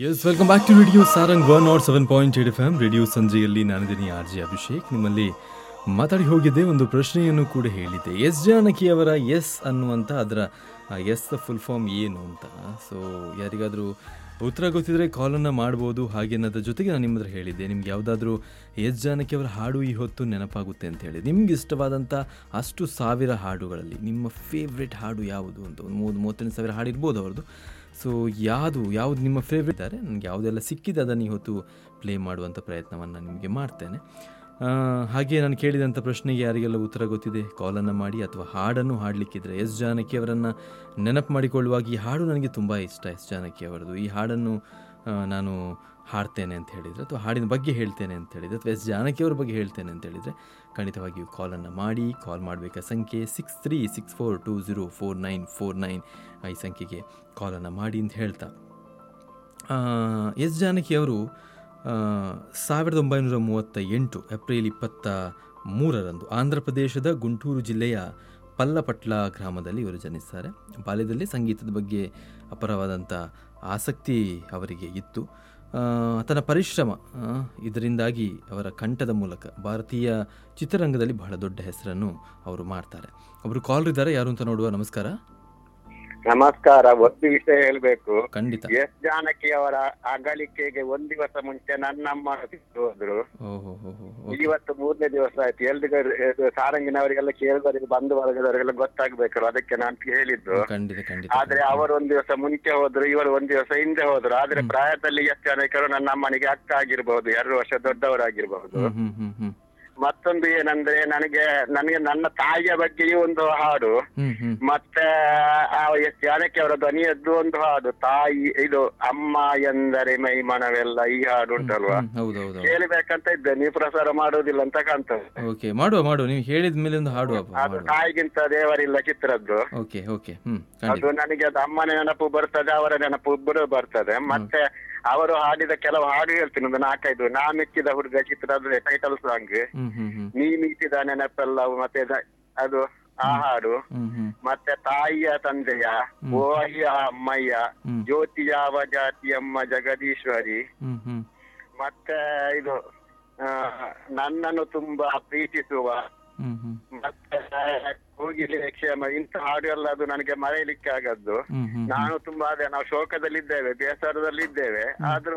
S welcome back to radio Sarang one not seven point eight F M radio ಸಂಜೆಯಲ್ಲಿ ನಾನಿದ್ದೀನಿ R J Abhishek ನಿಮ್ಮಲ್ಲಿ ಮಾತಾಡಿ ಹೋಗಿದ್ದೆ ಒಂದು ಪ್ರಶ್ನೆಯನ್ನು ಕೂಡ ಹೇಳಿದ್ದೆ ಎಸ್ ಜಾನಕಿ ಅವರ ಎಸ್ ಅನ್ನುವಂಥ ಅದರ ಎಸ್ ದ ಫುಲ್ ಫಾರ್ಮ್ ಏನು ಅಂತ ಸೊ ಯಾರಿಗಾದರೂ ಉತ್ತರ ಗೊತ್ತಿದ್ರೆ ಕಾಲನ್ನು ಮಾಡ್ಬೋದು ಹಾಗೆ ಅನ್ನೋದ್ರ ಜೊತೆಗೆ ನಾನು ನಿಮ್ಮ ಹತ್ರ ಹೇಳಿದ್ದೆ ನಿಮ್ಗೆ ಯಾವುದಾದ್ರೂ ಎಸ್ ಜಾನಕಿ ಅವರ ಹಾಡು ಈ ಹೊತ್ತು ನೆನಪಾಗುತ್ತೆ ಅಂತ ಹೇಳಿ ನಿಮ್ಗೆ ಇಷ್ಟವಾದಂಥ ಅಷ್ಟು ಸಾವಿರ ಹಾಡುಗಳಲ್ಲಿ ನಿಮ್ಮ ಫೇವ್ರೆಟ್ ಹಾಡು ಯಾವುದು ಅಂತ ಒಂದು ಮೂವತ್ತು ಮೂವತ್ತೆಂಟು ಸಾವಿರ ಹಾಡು ಇರ್ಬೋದು ಅವ್ರದ್ದು ಸೊ ಯಾವುದು ಯಾವುದು ನಿಮ್ಮ ಫೇವ್ರೆಟ್ ಇದ್ದಾರೆ ನನಗೆ ಯಾವುದೆಲ್ಲ ಸಿಕ್ಕಿದೆ ಅದನ್ನು ಇವತ್ತು ಪ್ಲೇ ಮಾಡುವಂಥ ಪ್ರಯತ್ನವನ್ನು ನಿಮಗೆ ಮಾಡ್ತೇನೆ ಆ, ಹಾಗೆ ನಾನು ಕೇಳಿದಂಥ ಪ್ರಶ್ನೆಗೆ ಯಾರಿಗೆಲ್ಲ ಉತ್ತರ ಗೊತ್ತಿದೆ ಕಾಲನ್ನು ಮಾಡಿ ಅಥವಾ ಹಾಡನ್ನು ಹಾಡಲಿಕ್ಕಿದ್ರೆ ಎಸ್ ಜಾನಕಿ ಅವರನ್ನು ನೆನಪು ಮಾಡಿಕೊಳ್ಳುವಾಗ ಈ ಹಾಡು ನನಗೆ ತುಂಬ ಇಷ್ಟ ಎಸ್ ಜಾನಕಿ ಅವರದು ಈ ಹಾಡನ್ನು ಆ, ನಾನು ಹಾಡ್ತೇನೆ ಅಂತ ಹೇಳಿದರೆ ಅಥವಾ ಹಾಡಿನ ಬಗ್ಗೆ ಹೇಳ್ತೇನೆ ಅಂತ ಹೇಳಿದರೆ ಅಥವಾ ಎಸ್ ಜಾನಕಿ ಅವ್ರ ಬಗ್ಗೆ ಹೇಳ್ತೇನೆ ಅಂತ ಹೇಳಿದರೆ ಖಂಡಿತವಾಗಿಯೂ ಕಾಲನ್ನು ಮಾಡಿ ಕಾಲ್ ಮಾಡಬೇಕಾ ಸಂಖ್ಯೆ six three six four two zero four nine four nine ಈ ಸಂಖ್ಯೆಗೆ ಕಾಲನ್ನು ಮಾಡಿ ಅಂತ ಹೇಳ್ತಾ ಆ, ಎಸ್ ಜಾನಕಿ ಅವರು ಆ, ಸಾವಿರದ ಒಂಬೈನೂರ ಮೂವತ್ತ ಎಂಟು ಏಪ್ರಿಲ್ ಇಪ್ಪತ್ತ ಮೂರರಂದು ಆಂಧ್ರ ಪ್ರದೇಶದ ಗುಂಟೂರು ಜಿಲ್ಲೆಯ ಪಲ್ಲಪಟ್ಲ ಗ್ರಾಮದಲ್ಲಿ ಇವರು ಜನಿಸ್ತಾರೆ ಬಾಲ್ಯದಲ್ಲಿ ಸಂಗೀತದ ಬಗ್ಗೆ ಅಪರವಾದಂಥ ಆಸಕ್ತಿ ಅವರಿಗೆ ಇತ್ತು ಆ, ತನ್ನ ಪರಿಶ್ರಮ ಆ, ಇದರಿಂದಾಗಿ ಅವರ ಕಂಠದ ಮೂಲಕ ಭಾರತೀಯ ಚಿತ್ರರಂಗದಲ್ಲಿ ಬಹಳ ದೊಡ್ಡ ಹೆಸರನ್ನು ಅವರು ಮಾಡ್ತಾರೆ ಒಬ್ಬರು ಕಾಲ್ ಇದ್ದಾರೆ ಯಾರು ಅಂತ ನೋಡುವ ನಮಸ್ಕಾರ ನಮಸ್ಕಾರ ಒಂದು ವಿಷಯ ಹೇಳ್ಬೇಕು ಖಂಡಿತ ಎಸ್ ಜಾನಕಿ ಅವರ ಅಗಲಿಕೆಗೆ ಒಂದ್ ದಿವಸ ಮುಂಚೆ ನನ್ನಮ್ಮ ಸಿಕ್ಕು ಹೋದ್ರು ಓಹೋ ಹೋ ಹೋ ಇವತ್ತು ಮೂರನೇ ದಿವಸ ಆಯ್ತು ಎಲ್ರಿಗೂ ಇದು ಸಾರಂಗಿನವರಿಗೆಲ್ಲ ಕೇಳಿದವರಿಗೆ ಬಂಧು ವರ್ಗದವರಿಗೆಲ್ಲ ಗೊತ್ತಾಗ್ಬೇಕಲ್ಲ ಅದಕ್ಕೆ ನಾನು ಹೇಳಿದ್ದು ಖಂಡಿತ ಖಂಡಿತ ಆದ್ರೆ ಅವರು ಒಂದ್ ದಿವಸ ಮುಂಚೆ ಹೋದ್ರು ಇವರು ಒಂದ್ ದಿವಸ ಹಿಂದೆ ಹೋದ್ರು ಆದ್ರೆ ಪ್ರಾಯದಲ್ಲಿ ಎಸ್ ಜಾನಕಿಯವರು ನನ್ನ ಅಮ್ಮನಿಗೆ ಅಕ್ಕ ಆಗಿರ್ಬಹುದು ಎರಡು ವರ್ಷ ದೊಡ್ಡವರಾಗಿರ್ಬಹುದು ಹ್ಮ್ ಹ್ಮ್ ಹ್ಮ್ ಹ್ಮ್ ಮತ್ತೊಂದು ಏನಂದ್ರೆ ನನಗೆ ನನಗೆ ನನ್ನ ತಾಯಿಯ ಬಗ್ಗೆಯೂ ಒಂದು ಹಾಡು ಹ್ಮ್ ಹ್ಮ್ ಮತ್ತೆ ಆ ಎಸ್ ಜಾನಕಿ ಅವರ ಧ್ವನಿಯದ್ದು ಒಂದು ಹಾಡು ತಾಯಿ ಇದು ಅಮ್ಮ ಎಂದರೆ ಮೈ ಮನವೆಲ್ಲ ಈ ಹಾಡು ಉಂಟಲ್ವಾ ಹ್ಮ್, ಹೌದು ಹೌದು ಹೌದು ಕೇಳಬೇಕಂತ ಇದ್ದೆ ನೀವು ಪ್ರಸಾರ ಮಾಡುವುದಿಲ್ಲ ಅಂತ ಕಾಣ್ತದೆ ಓಕೆ ಮಾಡುವ ಮಾಡುವ ನೀವು ಹೇಳಿದ ಮೇಲೆ ಒಂದು ಹಾಡುವ ಅದು ಮಾಡುವ ತಾಯಿಗಿಂತ ದೇವರಿಲ್ಲ ಚಿತ್ರದ್ದು ಓಕೆ ಓಕೆ ಹ್ಮ್ ಖಂಡಿತ ಅದು ನನಗೆ ಅದು ಅಮ್ಮನ ನೆನಪು ಬರ್ತದೆ ಅವರ ನೆನಪು ಇಬ್ಬರು ಬರ್ತದೆ ಮತ್ತೆ ಅವರು ಹಾಡಿದ ಕೆಲವು ಹಾಡು ಹೇಳ್ತೀನಿ ಒಂದು ನಾಲ್ಕೈದು ನಾ ಮೆಚ್ಚಿದ ಹುಡುಗ ಚಿತ್ರದ ಟೈಟಲ್ ಸಾಂಗ್ ಹ್ಮ್ ಹ್ಮ್ ಹ್ಮ್ ನೀ ಮೀಟಿದ ನೆನಪೆಲ್ಲವು ಮತ್ತೆ ದ- ಅದು ಆ ಹಾಡು ಹ್ಮ್ ಹ್ಮ್ ಮತ್ತೆ ತಾಯಿಯ ತಂದೆಯ ಓ ಅಯ್ಯ ಅಮ್ಮಯ್ಯ ಹ್ಮ್. ಜ್ಯೋತಿ ಯಾವ ಜಾತಿಯಮ್ಮ ಜಗದೀಶ್ವರಿ ಹ್ಮ್ ಹ್ಮ್ ಮತ್ತೆ ಇದು ಆ, ನನ್ನನ್ನು ತುಂಬಾ ಪ್ರೀತಿಸುವ ಹ್ಮ್ ಹ್ಮ್ ಮತ್ತೆ ಹೋಗಿಲಿ ಕ್ಷೇಮ ಇಂಥ ಹಾಡು ಎಲ್ಲ ಅದು ನನಗೆ ಮರೆಯಲಿಕ್ಕೆ ಆಗದ್ದು ಹ್ಮ್ ಹ್ಮ್ ನಾನು ತುಂಬಾ ಅದೇ ನಾವು ಶೋಕದಲ್ಲಿದ್ದೇವೆ ಬೇಸರದಲ್ಲಿದ್ದೇವೆ ಆದ್ರೂ